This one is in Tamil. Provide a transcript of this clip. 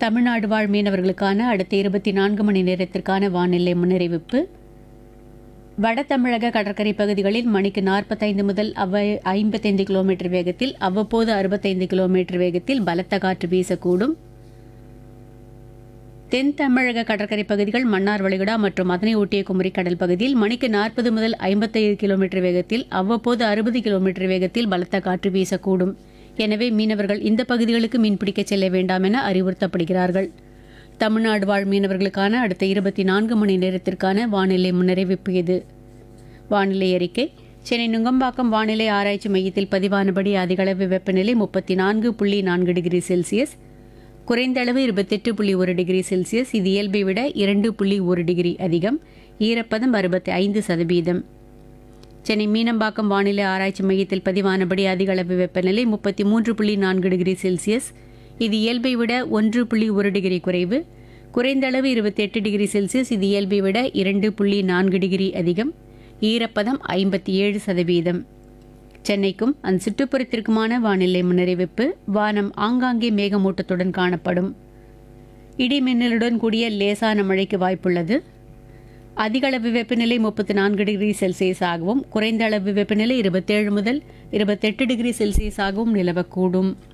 தமிழ்நாடு வாழ் மீனவர்களுக்கான அடுத்த இருபத்தி நான்கு மணி நேரத்திற்கான வானிலை முன்னறிவிப்பு வட தமிழக கடற்கரை பகுதிகளில் மணிக்கு நாற்பத்தைந்து முதல் அவை ஐம்பத்தைந்து கிலோமீட்டர் வேகத்தில் அவ்வப்போது அறுபத்தைந்து கிலோமீட்டர் வேகத்தில் பலத்த காற்று வீசக்கூடும் தென் தமிழக கடற்கரை பகுதிகள் மன்னார் வளைகுடா மற்றும் அதனை ஒட்டிய குமரி கடல் பகுதியில் மணிக்கு நாற்பது முதல் ஐம்பத்தைந்து கிலோமீட்டர் வேகத்தில் அவ்வப்போது அறுபது கிலோமீட்டர் வேகத்தில் பலத்த காற்று வீசக்கூடும் எனவே மீனவர்கள் இந்த பகுதிகளுக்கு மீன்பிடிக்க செல்ல வேண்டாம் என அறிவுறுத்தப்படுகிறார்கள் தமிழ்நாடு வாழ் மீனவர்களுக்கான அடுத்த இருபத்தி நான்கு மணி நேரத்திற்கான வானிலை முன்னறிவிப்பு இது வானிலை அறிக்கை சென்னை நுங்கம்பாக்கம் வானிலை ஆராய்ச்சி மையத்தில் பதிவானபடி அதிகளவு வெப்பநிலை முப்பத்தி நான்கு புள்ளி நான்கு டிகிரி செல்சியஸ் குறைந்த அளவு இருபத்தெட்டு புள்ளி ஒரு டிகிரி செல்சியஸ் இது இயல்பை விட இரண்டு புள்ளி ஒரு டிகிரி அதிகம் ஈரப்பதம் அறுபத்தி ஐந்து சதவீதம் சென்னை மீனம்பாக்கம் வானிலை ஆராய்ச்சி மையத்தில் பதிவானபடி அதிக அளவு வெப்பநிலை முப்பத்தி மூன்று புள்ளி நான்கு டிகிரி செல்சியஸ் இது இயல்பை விட ஒன்று புள்ளி ஒரு டிகிரி குறைவு குறைந்த அளவு இருபத்தெட்டு டிகிரி செல்சியஸ் இது இயல்பை விட இரண்டு புள்ளி நான்கு டிகிரி அதிகம் ஈரப்பதம் ஐம்பத்தி ஏழு சதவீதம் சென்னைக்கும் அந்த சுற்றுப்புறத்திற்குமான வானிலை முன்னறிவிப்பு வானம் ஆங்காங்கே மேகமூட்டத்துடன் காணப்படும் இடி மின்னலுடன் கூடிய லேசான மழைக்கு வாய்ப்புள்ளது அதிக அளவு வெப்பநிலை முப்பத்தி நான்கு டிகிரி செல்சியஸ் ஆகவும் குறைந்த அளவு வெப்பநிலை இருபத்தேழு முதல் இருபத்தெட்டு டிகிரி செல்சியஸ் ஆகவும் நிலவக்கூடும்